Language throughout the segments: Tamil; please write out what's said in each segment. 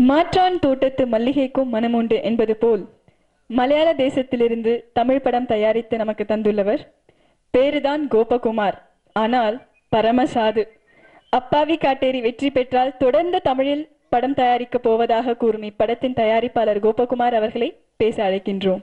மாற்றான் தோட்டத்து மல்லிகைக்கும் மனமுண்டு என்பது போல் மலையாள தேசத்திலிருந்து தமிழ் படம் தயாரித்து நமக்கு தந்துள்ளவர் பேருதான் கோபகுமார் ஆனால் பரமசாது அப்பாவி காட்டேரி வெற்றி பெற்றால் தொடர்ந்து தமிழில் படம் தயாரிக்கப் போவதாக கூறும் இப்படத்தின் தயாரிப்பாளர் கோபகுமார் அவர்களை பேச அழைக்கின்றோம்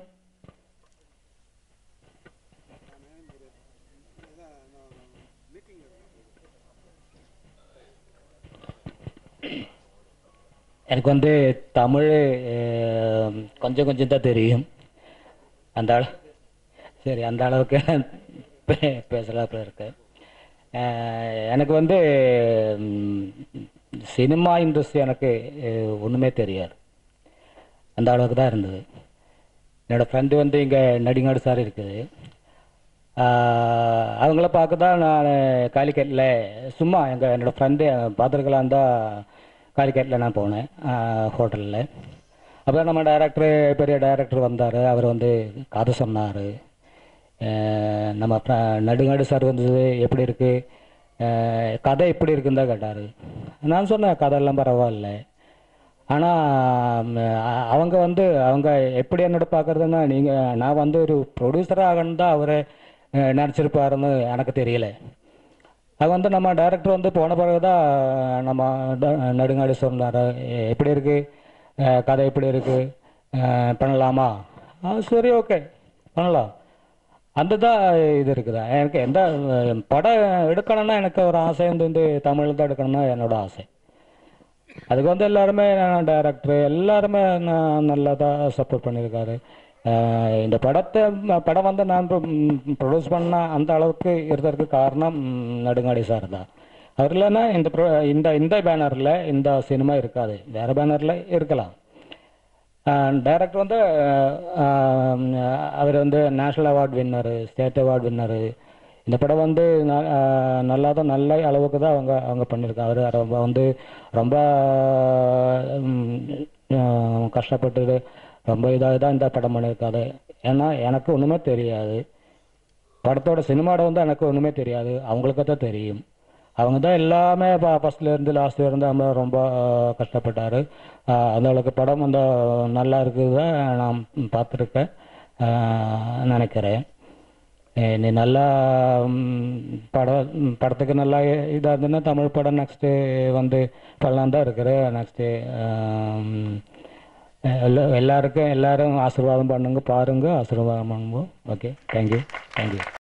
எனக்கு வந்து தமிழ் அஹ், கொஞ்சம் கொஞ்சம் தான் தெரியும் அந்த அள சரி அந்த அளவுக்கு பே- பேசலாம் இருக்கு அஹ், எனக்கு வந்து ம், சினிமா இண்டஸ்ட்ரி எனக்கு அஹ், ஒன்றுமே தெரியாது அந்த அளவுக்கு தான் இருந்தது என்னோடய ஃப்ரெண்டு வந்து இங்கே நடிகாடு சார் இருக்குது ஆஹ் அவங்கள பார்க்க தான் நான் காலிக்கட்டில் சும்மா எங்கள் என்னோடய ஃப்ரெண்டு பார்த்துருக்கலாம் தான் காலிக்கட்டில் நான் போனேன் ஹோட்டலில் அப்போ நம்ம டைரக்டர் பெரிய டைரக்டர் வந்தார் அவர் வந்து கதை சொன்னார் நம்ம fr- நடுங்காடு சார் வந்து எப்படி இருக்குது கதை எப்படி இருக்குன்னு தான் கேட்டார் நான் சொன்னேன் கதையெல்லாம் பரவாயில்ல ஆனால் அவங்க வந்து அவங்க எப்படி என்னோட பார்க்குறதுன்னா நீங்கள் நான் வந்து ஒரு ப்ரொடியூசராக ஆகணும் தான் அவர் நினச்சிருப்பாருன்னு எனக்கு தெரியல அது வந்து நம்ம டைரக்டர் வந்து போன பிறகு தான் நம்ம ட- நடுங்காடு சொன்னார் எப்படி இருக்குது கதை எப்படி இருக்குது பண்ணலாமா ஆ சரி ஓகே பண்ணலாம் அந்த தான் இது இருக்குதா எனக்கு எந்த அஹ், படம் எடுக்கணும்னா எனக்கு ஒரு ஆசை வந்து இந்த தமிழில் தான் எடுக்கணும்னா என்னோட ஆசை அதுக்கு வந்து எல்லாருமே டைரக்டர் எல்லாருமே நான் நல்லா தான் சப்போர்ட் பண்ணியிருக்காரு அஹ் இந்த படத்தை ம- படம் வந்து நான் ப்ரொடியூஸ் பண்ண அந்த அளவுக்கு இருந்ததுக்கு காரணம் ம், நடுங்காடி சார் தான் அவர் இல்லைன்னா இந்த pro- இந்த இந்த பேனரில் இந்த சினிமா இருக்காது வேறு பேனரில் இருக்கலாம் டைரக்டர் வந்து அஹ், அவர் வந்து national award winner state award winner இந்த படம் வந்து ந- அஹ், நல்லா தான் நல்ல அளவுக்கு தான் அவங்க அவங்க பண்ணியிருக்காங்க அவர் ரொம்ப வந்து ரொம்ப ம், அஹ், கஷ்டப்பட்டு ரொம்ப இதாக தான் இந்த படம் பண்ணியிருக்காரு ஏன்னா எனக்கு ஒன்றுமே தெரியாது படத்தோட சினிமாவோட வந்து எனக்கு ஒன்றுமே தெரியாது அவங்களுக்கு தான் தெரியும் அவங்க தான் எல்லாமே ஃபஸ்ட்லேருந்து லாஸ்ட் இருந்து நம்ம ரொம்ப அஹ், கஷ்டப்பட்டாரு அஹ், அந்த அளவுக்கு படம் வந்து நல்லா இருக்குது தான் நான் பார்த்துருக்கேன் அஹ், நினைக்கிறேன் அஹ், நீ நல்லா ம், படம் ம், படத்துக்கு நல்லா இதாக இருந்ததுன்னா தமிழ் படம் நெக்ஸ்ட்டு வந்து பண்ணலாம் தான் இருக்கிறேன் நெக்ஸ்ட்டு எல்லா எல்லாருக்கும் எல்லாரும் ஆசீர்வாதம் பண்ணுங்க பாருங்க ஆசீர்வாதம் பண்ணுங்க ஓகே தேங்க்யூ தேங்க்யூ